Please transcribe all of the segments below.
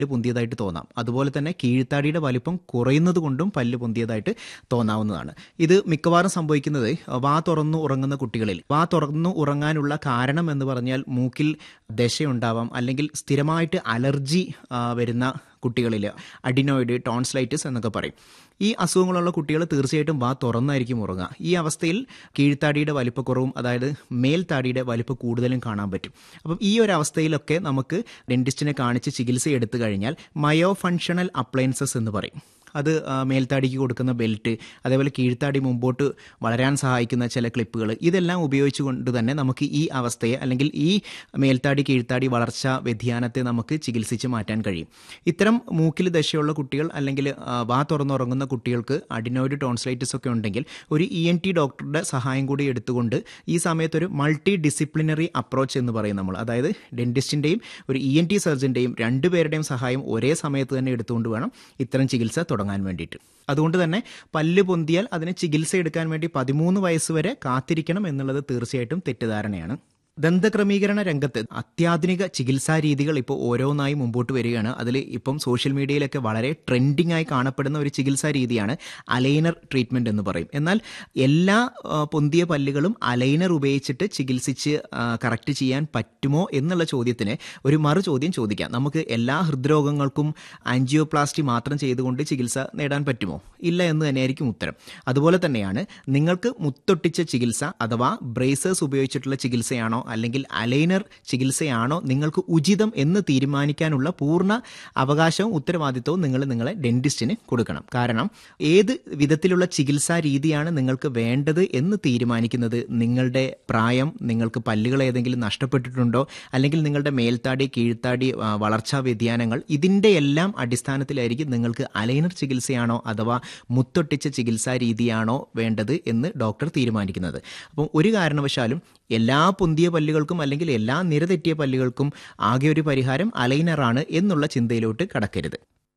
പൊന്തിയതായിട്ട് തോന്നാം അതുപോലെ തന്നെ കീഴ്ത്താടിയുടെ വലിപ്പം കുറയുന്നത് കൊണ്ടും പല്ല് പൊന്തിയതായിട്ട് തോന്നാവുന്നതാണ് ഇത് മിക്കവാറും സംഭവിക്കുന്നത് വാ തുറന്നു ഉറങ്ങുന്ന കുട്ടികളിൽ വാ തുറന്നു ഉറങ്ങാനുള്ള കാരണം എന്ന് പറഞ്ഞാൽ മൂക്കിൽ ദശയുണ്ടാവാം അല്ലെങ്കിൽ സ്ഥിരമായിട്ട് അലർജി ആ, വരുന്ന കുട്ടികളിൽ അഡിനോയിഡ് ടോൺസ്ലൈറ്റിസ് എന്നൊക്കെ പറയും ഈ അസുഖങ്ങളുള്ള കുട്ടികൾ തീർച്ചയായിട്ടും വാ തുറന്നായിരിക്കും ഉറങ്ങുക ഈ അവസ്ഥയിൽ കീഴ്ത്താടിയുടെ വലിപ്പക്കുറവും അതായത് മേൽത്താടിയുടെ വലിപ്പം കൂടുതലും കാണാൻ പറ്റും അപ്പം ഈ ഒരു അവസ്ഥയിലൊക്കെ നമുക്ക് ഡെന്റിസ്റ്റിനെ കാണിച്ച് ചികിത്സ എടുത്തു കഴിഞ്ഞാൽ മയോ ഫങ്ഷണൽ അപ്ലയൻസസ് എന്ന് പറയും അത് ആ, മേൽത്താടിക്ക് കൊടുക്കുന്ന ബെൽറ്റ് അതേപോലെ കീഴ്ത്താടി മുമ്പോട്ട് വളരാൻ സഹായിക്കുന്ന ചില ക്ലിപ്പുകൾ ഇതെല്ലാം ഉപയോഗിച്ചുകൊണ്ട് തന്നെ നമുക്ക് ഈ അവസ്ഥയെ അല്ലെങ്കിൽ ഈ മേൽത്താടി കീഴ്ത്താടി വളർച്ച വ്യതിയാനത്തെ നമുക്ക് ചികിത്സിച്ച് മാറ്റാൻ കഴിയും ഇത്തരം മൂക്കിൽ ദശയുള്ള കുട്ടികൾ അല്ലെങ്കിൽ ആ, വാ തുറന്നുറങ്ങുന്ന കുട്ടികൾക്ക് അഡിനോയിഡ് ടോൺസ്ലൈറ്റിസ് ഒക്കെ ഉണ്ടെങ്കിൽ ഒരു ഇ എൻ ടി ഡോക്ടറുടെ സഹായം കൂടി എടുത്തുകൊണ്ട് ഈ സമയത്തൊരു മൾട്ടി ഡിസിപ്ലിനറി അപ്രോച്ച് എന്ന് പറയും നമ്മൾ അതായത് ഡെന്റിസ്റ്റിൻ്റെയും ഒരു ഇ എൻ ടി സർജൻ്റെയും രണ്ടുപേരുടെയും സഹായം ഒരേ സമയത്ത് തന്നെ എടുത്തുകൊണ്ട് വേണം ഇത്തരം ചികിത്സ തുടങ്ങാൻ വേണ്ടിയിട്ട് അതുകൊണ്ട് തന്നെ പല്ല് പൊന്തിയാൽ അതിന് ചികിത്സ എടുക്കാൻ വേണ്ടി പതിമൂന്ന് വയസ്സ് വരെ കാത്തിരിക്കണം എന്നുള്ളത് തീർച്ചയായിട്ടും തെറ്റിദ്ധാരണയാണ് ദന്തക്രമീകരണ രംഗത്ത് അത്യാധുനിക ചികിത്സാ രീതികൾ ഇപ്പോൾ ഓരോന്നായി മുമ്പോട്ട് വരികയാണ് അതിൽ ഇപ്പം സോഷ്യൽ മീഡിയയിലൊക്കെ വളരെ ട്രെൻഡിങ് ആയി കാണപ്പെടുന്ന ഒരു ചികിത്സാ രീതിയാണ് അലൈനർ ട്രീറ്റ്മെന്റ് എന്ന് പറയും എന്നാൽ എല്ലാ ആ, പൊന്തിയ പല്ലുകളും അലൈനർ ഉപയോഗിച്ചിട്ട് ചികിത്സിച്ച് കറക്റ്റ് ചെയ്യാൻ പറ്റുമോ എന്നുള്ള ചോദ്യത്തിന് ഒരു മറു ചോദ്യം ചോദിക്കാം നമുക്ക് എല്ലാ ഹൃദ്രോഗങ്ങൾക്കും ആൻജിയോപ്ലാസ്റ്റി മാത്രം ചെയ്തുകൊണ്ട് ചികിത്സ നേടാൻ പറ്റുമോ ഇല്ല എന്ന് തന്നെയായിരിക്കും ഉത്തരം അതുപോലെ തന്നെയാണ് നിങ്ങൾക്ക് മുത്തൊട്ടിച്ച ചികിത്സ അഥവാ ബ്രേസേഴ്സ് ഉപയോഗിച്ചിട്ടുള്ള ചികിത്സയാണോ അല്ലെങ്കിൽ അലൈനർ ചികിത്സയാണോ നിങ്ങൾക്ക് ഉചിതം എന്ന് തീരുമാനിക്കാനുള്ള പൂർണ്ണ അവകാശവും ഉത്തരവാദിത്വവും നിങ്ങൾ നിങ്ങളെ ഡെന്റിസ്റ്റിന് കൊടുക്കണം കാരണം ഏത് വിധത്തിലുള്ള ചികിത്സാ രീതിയാണ് നിങ്ങൾക്ക് വേണ്ടത് എന്ന് തീരുമാനിക്കുന്നത് നിങ്ങളുടെ പ്രായം നിങ്ങൾക്ക് പല്ലുകൾ ഏതെങ്കിലും നഷ്ടപ്പെട്ടിട്ടുണ്ടോ അല്ലെങ്കിൽ നിങ്ങളുടെ മേൽത്താടി കീഴ്ത്താടി ആ, വളർച്ചാ വ്യതിയാനങ്ങൾ ഇതിൻ്റെ എല്ലാം അടിസ്ഥാനത്തിലായിരിക്കും നിങ്ങൾക്ക് അലൈനർ ചികിത്സയാണോ അഥവാ മുത്തൊട്ടിച്ച ചികിത്സാ രീതിയാണോ വേണ്ടത് എന്ന് ഡോക്ടർ തീരുമാനിക്കുന്നത് അപ്പം ഒരു കാരണവശാലും എല്ലാ പൊന്തിയ പല്ലുകൾക്കും അല്ലെങ്കിൽ എല്ലാ നിരതെറ്റിയ പല്ലുകൾക്കും ആകെ ഒരു പരിഹാരം അലൈനറാണ് എന്നുള്ള ചിന്തയിലോട്ട് കടക്കരുത്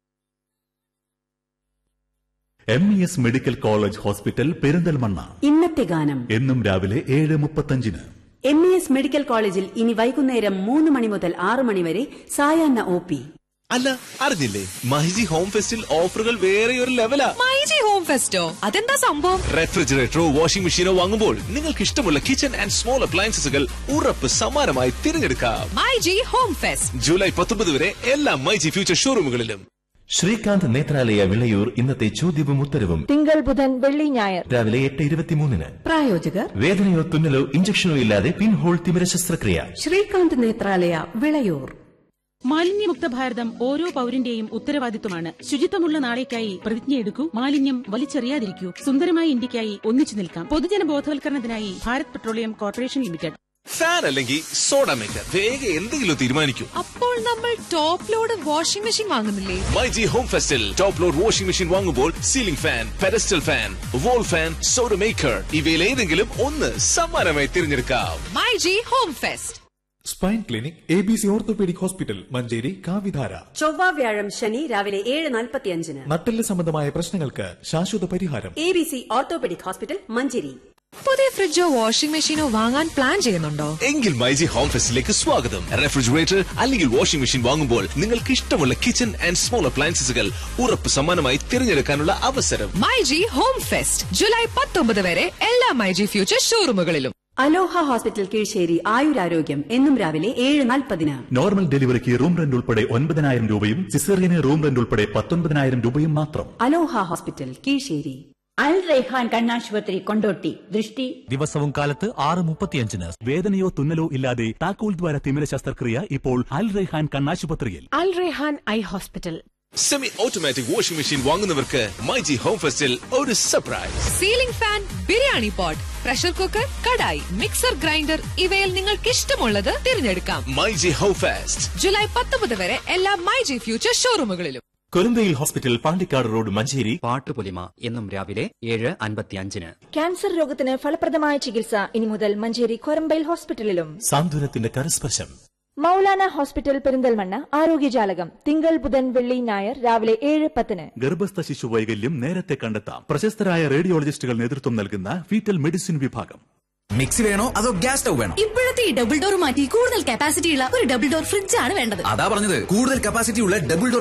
M E S medical college hospital Perinthalmanna ഇന്നത്തെ ഗാനം എന്നും രാവിലെ ഏഴ് മുപ്പത്തഞ്ചിന് എം ഇ എസ് മെഡിക്കൽ കോളേജിൽ ഇനി വൈകുന്നേരം മൂന്ന് മണി മുതൽ ആറ് മണി വരെ സായാഹ്ന ഒ പി അല്ല അറിഞ്ഞില്ലേ മൈജി ഹോം ഫെസ്റ്റിൽ ഓഫറുകൾ വേറെ ഒരു ലെവലാ മൈജി ഹോം ഫെസ്റ്റോ അതെന്താ സംഭവം റെഫ്രിജറേറ്ററോ വാഷിംഗ് മെഷീനോ വാങ്ങുമ്പോൾ നിങ്ങൾക്ക് ഇഷ്ടമുള്ള കിച്ചൺ ആൻഡ് സ്മോൾ അപ്ലയൻസസുകൾ ഉറപ്പ് സമ്മാനമായി തിരഞ്ഞെടുക്കാം മൈജി ഹോം ഫെസ്റ്റ് ജൂലൈ പത്തൊമ്പത് വരെ എല്ലാ മൈജി ഫ്യൂച്ചർ ഷോറൂമുകളിലും ശ്രീകാന്ത് നേത്രാലയ വിളയൂർ ഇന്നത്തെ ചോദ്യവും ഉത്തരവും തിങ്കൾ ബുധൻ വെള്ളി ഞായർ രാവിലെ എട്ട് ഇരുപത്തിമൂന്നിന് പ്രായോജകർ വേദനയോ തുന്നലോ ഇഞ്ചക്ഷനോ ഇല്ലാതെ പിൻഹോൾ തിമിര ശസ്ത്രക്രിയ ശ്രീകാന്ത് നേത്രാലയ വിളയൂർ മാലിന്യമുക്ത ഭാരതം ഓരോ പൗരന്റെയും ഉത്തരവാദിത്വമാണ് ശുചിത്വമുള്ള നാളേക്കായി പ്രതിജ്ഞയെടുക്കൂ മാലിന്യം വലിച്ചെറിയാതിരിക്കൂ സുന്ദരമായ ഇന്ത്യക്കായി ഒന്നിച്ചു നിൽക്കാം പൊതുജന ബോധവൽക്കരണത്തിനായി Bharat petroleum corporation limited fan അല്ലെങ്കിൽ സോഡ മേക്കർ വേഗം എന്തെങ്കിലും തീരുമാനിക്കൂ അപ്പോൾ നമ്മൾ ടോപ്പ് ലോഡ് വാഷിംഗ് മെഷീൻ വാങ്ങുന്നില്ലേ മൈജി ഹോം ഫെസ്റ്റിൽ ടോപ്പ് ലോഡ് വാഷിംഗ് മെഷീൻ വാങ്ങുമ്പോൾ ceiling fan pedestal fan wall fan soda maker ഇവയിൽ ഏതെങ്കിലും ഒന്ന് സമ്മാനമായി തിരഞ്ഞെടുക്കാം myG home fest spine clinic A B C orthopaedic hospital Manjeri കാവിധാര ചൊവ്വ വ്യാഴം ശനി രാവിലെ ഏഴ് നാൽപ്പത്തിയഞ്ചിന് നട്ടെല്ല് സംബന്ധമായ പ്രശ്നങ്ങൾക്ക് ശാശ്വത പരിഹാരം A B C orthopaedic hospital Manjeri പുതിയ ഫ്രിഡ്ജോ വാഷിംഗ് മെഷീനോ വാങ്ങാൻ പ്ലാൻ ചെയ്യുന്നുണ്ടോ എങ്കിൽ മൈജി ഹോം ഫെസ്റ്റിലേക്ക് സ്വാഗതം റെഫ്രിജറേറ്റർ അല്ലെങ്കിൽ വാഷിംഗ് മെഷീൻ വാങ്ങുമ്പോൾ നിങ്ങൾക്ക് ഇഷ്ടമുള്ള കിച്ചൺ ആൻഡ് സ്മോൾ അപ്ലയൻസസുകൾ ഉറപ്പ് സമ്മാനമായി തിരഞ്ഞെടുക്കാനുള്ള അവസരം മൈജി ഹോം ഫെസ്റ്റ് ജൂലൈ പത്തൊമ്പത് വരെ എല്ലാ മൈജി ഫ്യൂച്ചർ ഷോറൂമുകളിലും അലോഹ ഹോസ്പിറ്റൽ കീഴ്ശ്ശേരി ആയുരാരോഗ്യം എന്നും രാവിലെ ഏഴ് നാൽപ്പതിന് നോർമൽ ഡെലിവറിക്ക് റൂം റെന്റ് ഉൾപ്പെടെ ഒൻപതിനായിരം രൂപയും സിസേറിയന് റൂം റെന്റ് ഉൾപ്പെടെ പത്തൊൻപതിനായിരം രൂപയും മാത്രം അലോഹ ഹോസ്പിറ്റൽ കീഴ്ശ്ശേരി അൽ റൈഹാൻ കണ്ണാശുപത്രി കൊണ്ടോട്ടി ദൃഷ്ടി ദിവസവും കാലത്ത് ആറ് മുപ്പത്തിയഞ്ചിന് വേദനയോ തുന്നലോ ഇല്ലാതെ താക്കോൽ ദ്വാര തിമിര ശസ്ത്രക്രിയ ഇപ്പോൾ അൽ റെഹാൻ കണ്ണാശുപത്രിയിൽ Al Rehan eye hospital semi automatic washing machine വാങ്ങുന്നവർക്ക് മൈജി ഹോം ഫെസ്റ്റിൽ ഒരു surprise ceiling fan biryani pot pressure cooker kadai mixer grinder ഇവയിൽ നിങ്ങൾക്ക് ഇഷ്ടമുള്ളത് തിരഞ്ഞെടുക്കാം മൈജി ഹോം ഫെസ്റ്റ് ജൂലൈ പത്തൊമ്പത് വരെ എല്ലാ മൈജി ഫ്യൂച്ചർ ഷോറൂമുകളിലും കൊരുന്തയിൽ ഹോസ്പിറ്റൽ പാണ്ടിക്കാട് റോഡ് മഞ്ചേരി പാട്ടുപൊലിമ എന്നും രാവിലെ ഏഴ് അൻപത്തിയഞ്ചിന് ക്യാൻസർ രോഗത്തിന് ഫലപ്രദമായ ചികിത്സ ഇനി മുതൽ മഞ്ചേരി കൊരമ്പയിൽ ഹോസ്പിറ്റലിലും സാന്ത്വനത്തിന്റെ കരസ്പർശം മൗലാന ഹോസ്പിറ്റൽ പെരിന്തൽമണ്ണ ആരോഗ്യജാലകം തിങ്കൾ ബുധൻ വെള്ളി ഞായർ രാവിലെ ഏഴ് പത്തിന് ഗർഭസ്ഥ ശിശു വൈകല്യം നേരത്തെ കണ്ടെത്താം പ്രശസ്തരായ റേഡിയോളജിസ്റ്റുകൾ നേതൃത്വം നൽകുന്ന ഫീറ്റൽ മെഡിസിൻ വിഭാഗം മിക്സി വേണോ അതോ ഗ്യാസ് സ്റ്റൗ വേണോ ഇപ്പോഴത്തെ ഈ ഡബിൾ ഡോർ മാറ്റി കൂടുതൽ കപ്പാസിറ്റി ഉള്ള ഒരു ഡബിൾ ഡോർ ഫ്രിഡ്ജ് ആണ് വേണ്ടത് അതാ പറഞ്ഞത് കൂടുതൽ കപ്പാസിറ്റി ഉള്ള ഡബിൾ ഡോർ